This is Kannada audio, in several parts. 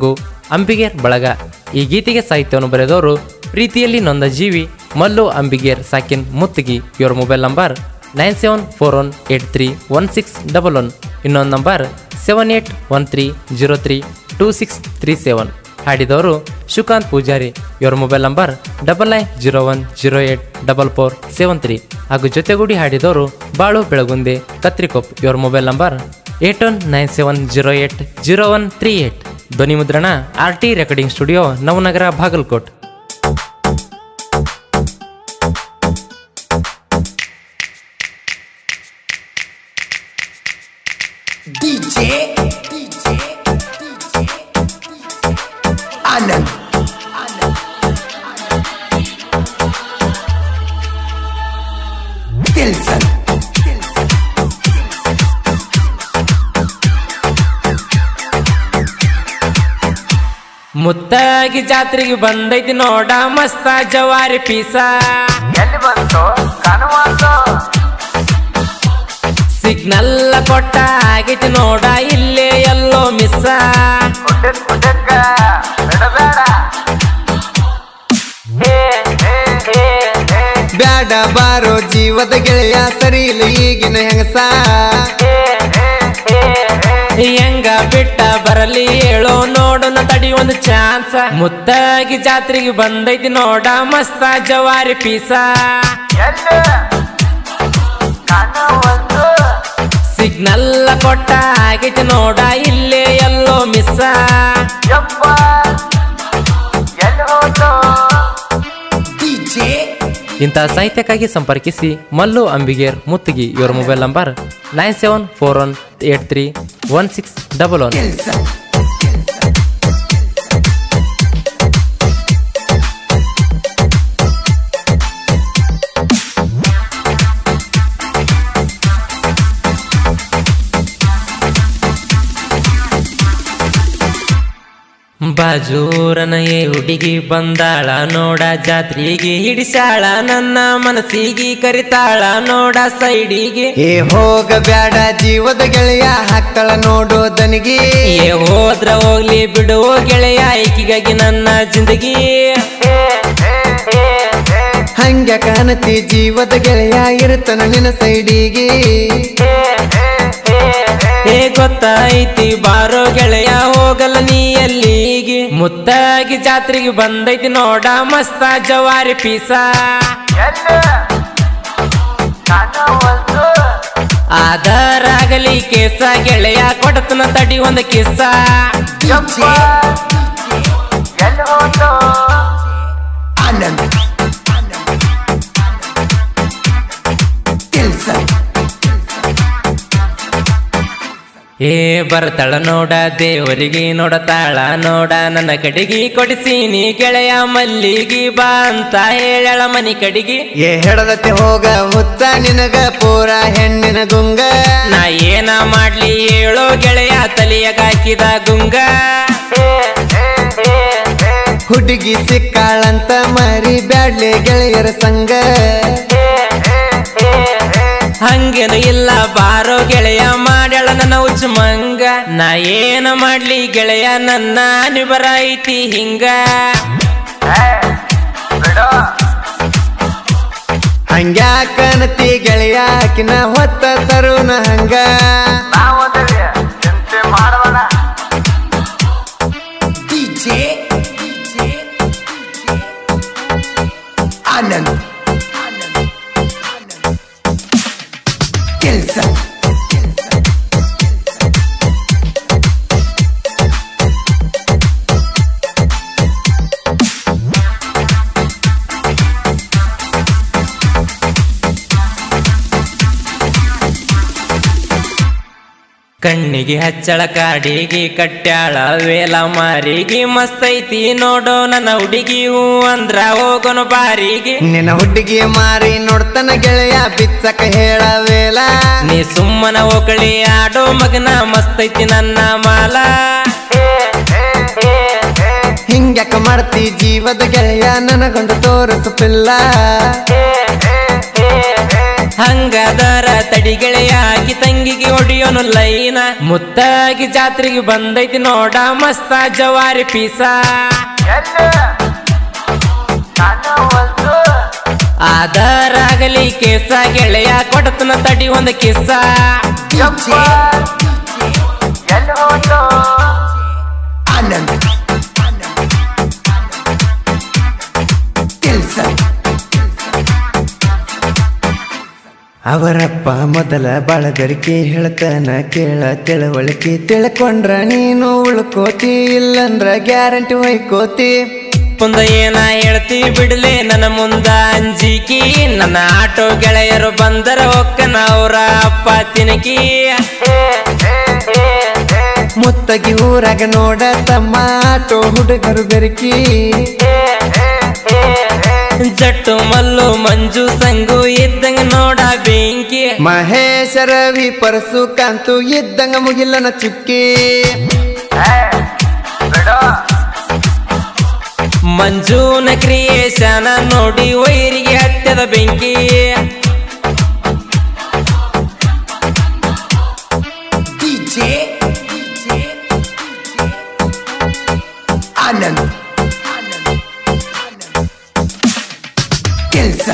ಹಾಗೂ ಅಂಬಿಗೇರ್ ಬಳಗ ಈ ಗೀತೆಗೆ ಸಾಹಿತ್ಯವನ್ನು ಬರೆದವರು ಪ್ರೀತಿಯಲ್ಲಿ ನೊಂದ ಜೀವಿ ಮಲ್ಲು ಅಂಬಿಗೇರ್ ಸಾಕಿನ್ ಮುತ್ತಿಗಿ ಇವರ mobile number nine seven four one eight three one six double one ಇನ್ನೊಂದು number seven eight one three zero three two six three seven ಹಾಡಿದವರು ಶುಕಾಂತ್ ಪೂಜಾರಿ ಇವರ mobile number double nine zero one zero eight double four seven three ಹಾಗೂ ಜೊತೆಗೂಡಿ ಹಾಡಿದವರು ಬಾಳು ಬೆಳಗುಂದೆ ಕತ್ರಿಕೊಪ್ ಇವರ mobile number eight one nine seven zero eight zero one three eight ಧ್ವನಿ ಮುದ್ರಣ R T recording studio Navanagar Bagalkot DJ DJ Anand Dilson Muttagi ಜಾತ್ರೆಗೆ ಬಂದೈತಿ ನೋಡ ಮಸ್ತ ಜವಾರಿ ಪೀಸ ಎಲ್ಲಿ ಬಂತು ಕನುವಂತು ಸಿಗ್ನಲ್ ಕೊಟ್ಟ ಆಗೈತಿ ನೋಡ ಇಲ್ಲೇ ಎಲ್ಲೋ ಮಿಸ್ಸ ಕುಟ್ಟಿದ್ ಕುಟ್ಟಿದ್ಕ ಬಿಡಬೇಡ ಹೇ ಹೇ ಹೇ ಹೇ ಬ್ಯಾಡ ಬಾರೋ ಜೀವದ ಗೆಳೆಯ ಸರಿ ಇಲ್ಲ ಈಗಿನ ಹೆಂಗಸ ಹೇ ಹೇ ಹೇ ಹೇ ಹೆಂಗ ಬಿಟ್ಟ ಬರಲಿ ಹೇಳೋ ನೋಡೋಣ ತಡಿ ಒಂದು ಚಾನ್ಸ್ ಮುತ್ತಾಗಿ ಜಾತ್ರೆಗೆ ಬಂದೈತಿ ನೋಡ ಮಸ್ತ ಜವಾರಿ ಪೀಸ ಎಲ್ಲಿ ಕನುವಂತು ಸಿಗ್ನಲ್ ಕೊಟ್ಟ ಆಗೈತಿ ನೋಡ ಇಲ್ಲೇ ಎಲ್ಲೋ ಮಿಸ್ಸ ಯಪ್ಪ ಎಲ್ಲಿ ಹೋತು DJ ಇಂತಹ ಸಾಹಿತ್ಯಕ್ಕಾಗಿ ಸಂಪರ್ಕಿಸಿ ಮಲ್ಲು ಅಂಬಿಗೇರ್ ಮುತ್ತಿಗಿ ಇವರ mobile number nine seven four one eight three one six double one Dilson ಬಾಜೂರನ ಏ ಹುಡುಗಿ ಬಂದಾಳ ನೋಡ ಜಾತ್ರೆಗೆ ಹಿಡಿಸಾಳ ನನ್ನ ಮನಸ್ಸಿಗೆ ಕರಿತಾಳ ನೋಡ ಸೈಡಿಗೆ ಏ ಹೋಗ ಬ್ಯಾಡ ಜೀವದ ಗೆಳೆಯ ಹಾಕ್ತಳ ನೋಡೋ ದನಿಗೆ ಏ ಹೋದ್ರ ಹೋಗ್ಲಿ ಬಿಡುವ ಗೆಳೆಯ ಈಕಿಗಾಗಿ ನನ್ನ ಜಿಂದಗಿ ಹೇ ಹೇ ಹೇ ಹೇ ಹಂಗ ಕಾಣತಿ ಜೀವದ ಗೆಳೆಯ ಇರ್ತನ ನಿನ್ನ ಸೈಡಿಗೆ ಹೇ ಹೇ ಹೇ ಹೇ ಏ ಗೊತ್ತಾಯ್ತಿ ಬಾರೋ ಗೆಳೆಯ ಹೋಗಲ್ಲ ನೀ ಎಲ್ಲಿಗೆ ಮುತ್ತಾಗಿ ಜಾತ್ರೆಗೆ ಬಂದೈತಿ ನೋಡ ಮಸ್ತ ಜವಾರಿ ಪೀಸ ಎಲ್ಲಿ ಕನುವಂತು ಆದರಾಗಲಿ ಕೇಸ ಗೆಳೆಯ ಕೊಡತನ ತಡಿ ಒಂದು ಕಿಸ್ಸ ಯಪ್ಪ ಎಲ್ಲಿ ಹೋತು ಆನಂದ್ Dilson ಏ ಬರ್ತಾಳ ನೋಡ ದೇವರಿಗೆ ನೋಡತಾಳ ನೋಡ ನನ್ನ ಕಡೆಗೆ ಕೊಡಿಸೀನಿ ಗೆಳೆಯ ಮಲ್ಲಿಗೆ ಬಾ ಅಂತ ಹೇಳಳ ಮನಿ ಕಡೆಗೆ ಏ ಹೆಡದತ್ತೆ ಹೋಗ ಹುತ್ತ ನಿನಗ ಪೂರ ಹೆಣ್ಣಿನ ಗುಂಗ ನಾ ಏನ ಮಾಡ್ಲಿ ಹೇಳೋ ಗೆಳೆಯ ತಲೆಯಾಗ ಹಾಕಿದ ಗುಂಗ ಹೇ ಹೇ ಹೇ ಹೇ ಹುಡುಗಿ ಸಿಕ್ಕಾಳಂತ ಮರಿ ಬ್ಯಾಡ್ಲೆ ಗೆಳೆಯರ ಸಂಗ ಹೇ ಹೇ ಹೇ ಹೇ ಹಂಗೇನು ಇಲ್ಲ ಬಾರೋ ಗೆಳೆಯ ಮಾಡ್ಯಾಳ ನನ್ನ ಉಚ್ಚ ಮಂಗ ನಾ ಏನ ಮಾಡ್ಲಿ ಗೆಳೆಯ ನನ್ನ ನಿಬರ ಐತಿ ಹಿಂಗ ಹೇ ಬಿಡು ಹಂಗ್ಯಾಕನತಿ ಗೆಳೆಯ ಆಕಿನ ಹೊತ್ತ ತರುಣ ಹಂಗ ನಾವೊಂದಿವಿ ಚಿಂತೆ ಮಾಡಬೇಡ DJ ಆನಂದ್ ಕೆಲಸ ಕಣ್ಣಿಗೆ ಹಚ್ಚಳ ಕಾಡಿಗೆ ಕಟ್ಯಾಳ ವೇಲ ಮಾರಿಗೆ ಮಸ್ತೈತಿ ನೋಡೋ ನನ್ನ ಹುಡುಗಿ ಹೂ ಅಂದ್ರ ಹೋಗೋನು ಬಾರಿಗೆ ನಿನ್ನ ಹುಡುಗಿ ಮಾರಿ ನೋಡ್ತನ ಗೆಳೆಯ ಬಿಚ್ಚಕ ಹೇಳವೇಲ ನೀ ಸುಮ್ಮನ ಓಕಳಿ ಆಡೋ ಮಗನ ಮಸ್ತೈತಿ ನನ್ನ ಮಾಲ ಹೇ ಹೇ ಹೇ ಹೇ ಹಿಂಗ್ಯಾಕ ಮಾಡ್ತಿ ಜೀವದ ಗೆಳೆಯ ನನಗೊಂದು ತೋರಿಸು ಪಿಲ್ಲ ಹೇ ಹೇ ಹೇ ಹೇ ಹಂಗದರ ತಡಿ ಗೆಳೆಯಾಗಿ ತಂಗಿಗೆ ಹೊಡಿಯೋನು ಲೈನ ಮುತ್ತಾಗಿ ಜಾತ್ರೆಗೆ ಬಂದೈತಿ ನೋಡ ಮಸ್ತ ಜವಾರಿ ಪೀಸ ಎಲ್ಲಿ ನಾನು ಒಂದು ಆದರಾಗಲಿ ಕೇಸ ಗೆಳೆಯ ಕೊಡತನ ತಡಿ ಒಂದು ಕಿಸ್ಸ ಯಪ್ಪ ಎಲ್ಲಿ ಹೋಯ್ತು ಆನಂದ್ ಕೆಲ್ಸ ಅವರಪ್ಪ ಮೊದಲ ಬಾಳಗರಿಕೆ ಹೇಳ್ತಾನ ಕೇಳ ತಿಳುವಳಿಕೆ ತಿಳ್ಕೊಂಡ್ರ ನೀನು ಉಳ್ಕೋತಿ ಇಲ್ಲಂದ್ರ ಗ್ಯಾರಂಟಿ ಹೊಯ್ಕೋತಿ ಮುಂದ ಏನ ಹೇಳ್ತಿ ಬಿಡ್ಲೆ ನನ್ನ ಮುಂದ ಅಂಜಿಕಿ ನನ್ನ ಆಟೋ ಗೆಳೆಯರು ಬಂದರ ಒಕ್ಕನ ಅವರ ಅಪ್ಪ ತಿನಕಿ ಮುತ್ತಗಿ ಊರಾಗ ನೋಡ ತಮ್ಮ ಆಟೋ ಹುಡುಗರು ಬೆರಕಿ ಜಟ್ಟು ಮಲ್ಲು ಮಂಜು ಸಂಗು ಇದ್ದಂಗ ನೋಡ ಬೆಂಕಿ ಮಹೇಶ ರವಿ ಪರಸು ಕಾಂತು ಇದ್ದಂಗ ಮುಗಿಲನ ಚುಕ್ಕಿ ಬಿಡು ಮಂಜುನ ಕ್ರಿಯೇಶನ ನೋಡಿ ವೈರಿಗೆ ಹತ್ಯದ ಬೆಂಕಿ ಆನಂದ್ ಕೆಲ್ಸ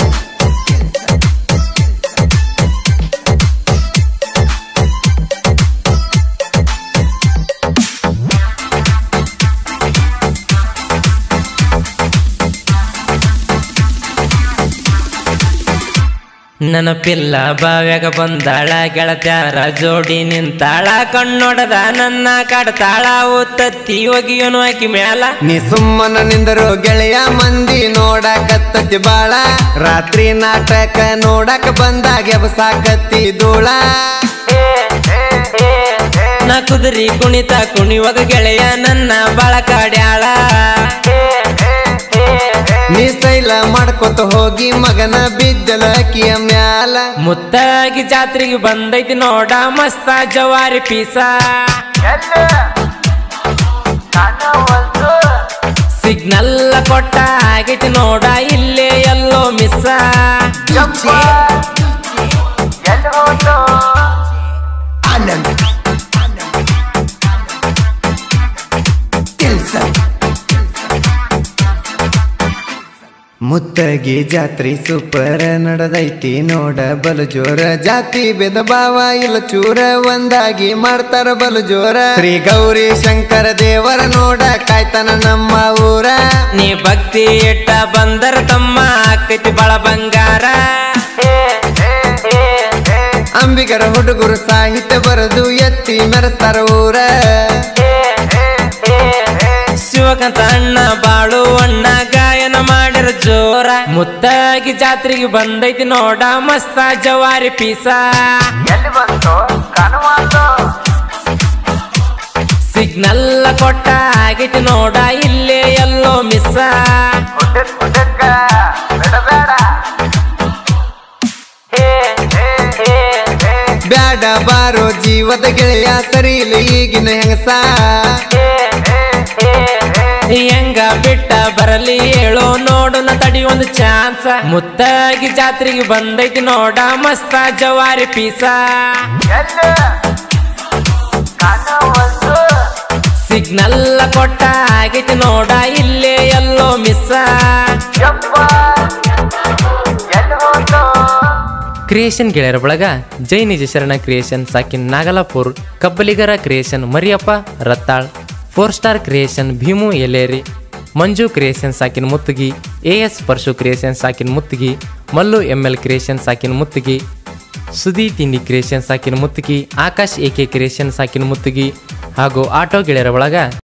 ನನ್ನ ಪಿಲ್ಲ ಬಾವ್ಯಾಗ ಬಂದಾಳ ಗೆಳತ್ಯಾರ ಜೋಡಿ ನಿಂತಾಳ ಕಣ್ಣೊಡದ ನನ್ನ ಕಾಡ್ತಾಳ ಉತ್ತತ್ತಿ ಒಗಿಯೋನು ಆಕಿ ಮ್ಯಾಲ ನೀ ಸುಮ್ಮನ ನಿಂದರು ಗೆಳೆಯ ಮಂದಿ ನೋಡಕತ್ತತಿ ಬಾಳ ರಾತ್ರಿ ನಾಟಕ ನೋಡಕ ಬಂದಾಗ ಎಬಸಾಕತ್ತಿ ಧೂಳ ನಾ ಕುದುರಿ ಕುಣಿತ ಕುಣಿವಾಗ ಗೆಳೆಯ ನನ್ನ ಬಾಳ ಕಾಡ್ಯಾಳ ನೀ ಸ್ಟೈಲ ಮಾಡ್ಕೊತ ಹೋಗಿ ಮಗನ ಬಿದ್ದಲ ಅಕ್ಕಿಯ ಮ್ಯಾಲ ಮುತ್ತಾಗಿ ಜಾತ್ರೆಗೆ ಬಂದೈತಿ ನೋಡ ಮಸ್ತ ಜವಾರಿ ಪೀಸ ಎಲ್ಲಿ ನಾನು ಒಂದು ಸಿಗ್ನಲ್ ಕೊಟ್ಟ ಆಗೈತಿ ನೋಡ ಇಲ್ಲೇ ಎಲ್ಲೋ ಮಿಸ್ಸ ಯಪ್ಪ ಎಲ್ಲಿ ಹೋಯ್ತು ಆನಂದ್ ಕೆಲ್ಸ ಮುತ್ತಗಿ ಜಾತ್ರಿ ಸೂಪರ್ ನಡೆದೈತಿ ನೋಡ ಬಲು ಜೋರ ಜಾತಿ ಭೇದ ಭಾವ ಇಲ್ಲ ಚೂರ ಒಂದಾಗಿ ಮಾಡ್ತಾರ ಬಲು ಜೋರ ಶ್ರೀ ಗೌರಿ ಶಂಕರ ದೇವರ ನೋಡ ಕಾಯ್ತಾನ ನಮ್ಮ ಊರ ನೀ ಭಕ್ತಿ ಇಟ್ಟ ಬಂದರ ತಮ್ಮ ಆಕೈತಿ ಬಾಳ ಬಂಗಾರ ಅಂಬಿಗರ ಹುಡುಗರು ಸಾಹಿತ್ಯ ಬರೆದು ಎತ್ತಿ ಮೆರೆಸ್ತಾರ ಊರ ಶಿವಕಾಂತ ಅಣ್ಣ ಬಾಳು ಅಣ್ಣ ಗಾಯನ ಮಾಡಿರ ಜೋರ ಮುತ್ತಾಗಿ ಜಾತ್ರೆಗೆ ಬಂದೈತಿ ನೋಡ ಮಸ್ತ ಜವಾರಿ ಪೀಸ ಎಲ್ಲಿ ಬಂತು ಕನುವಾತು ಸಿಗ್ನಲ್ ಕೊಟ್ಟ ಆಗೈತಿ ನೋಡ ಇಲ್ಲೇ ಎಲ್ಲೋ ಮಿಸ್ಸ ಹುಡುಕ್ ಹುಡುಕ ಬಿಡಬೇಡ ಹೇ ಹೇ ಹೇ ಹೇ ಬ್ಯಾಡ ಬಾರೋ ಜೀವದ ಗೆಳೆಯ ಸರಿ ಇಲ್ಲ ಈಗಿನ ಹೆಂಗಸ ಹೇ ಹೇ ಹೇ ಹೇ ಹೆಂಗ ಬಿಟ್ಟ ಬರಲಿ ಹೇಳೋ ನೋಡು ನ ತಡಿ ಒಂದು ಚಾನ್ಸ್ ಮುತ್ತಾಗಿ ಜಾತ್ರೆಗೆ ಬಂದೈತಿ ನೋಡ ಮಸ್ತ ಜವಾರಿ ಪೀಸ ಎಲ್ಲಿ ಕನುವಾತು ಸಿಗ್ನಲ್ ಕೊಟ್ಟ ಆಗೈತಿ ನೋಡ ಇಲ್ಲೇ ಎಲ್ಲೋ ಮಿಸ್ಸ ಯಪ್ಪ ಎಲ್ಲಿ ಹೋಯ್ತು ಕ್ರಿಯೇಷನ್ ಗೆಳೆಯರ ಬಳಗ ಜೈ ನಿಜ ಶರಣ ಕ್ರಿಯೇಷನ್ ಸಾಕಿನ್ ನಾಗಲಾಪುರ್ ಕಬ್ಬಲಿಗರ creation Mariyappa Rattal four star creation Bhimu Eleri Manju creation ಸಾಕಿನ್ Muttigi A S Parshu creation ಸಾಕಿನ್ Muttigi Mallu M L creation ಸಾಕಿನ್ ಮುತ್ತಿಗಿ ಸುದಿ ತಿಂಡಿ ಕ್ರಿಯೇಷನ್ ಸಾಕಿನ ಮುತ್ತಿಗಿ ಆಕಾಶ್ ಎಕೆ ಕ್ರಿಯೇಷನ್ ಸಾಕಿನ ಮುತ್ತಿಗಿ ಹಾಗೂ ಆಟೋ ಗೆಳೆಯರ ಒಳಗ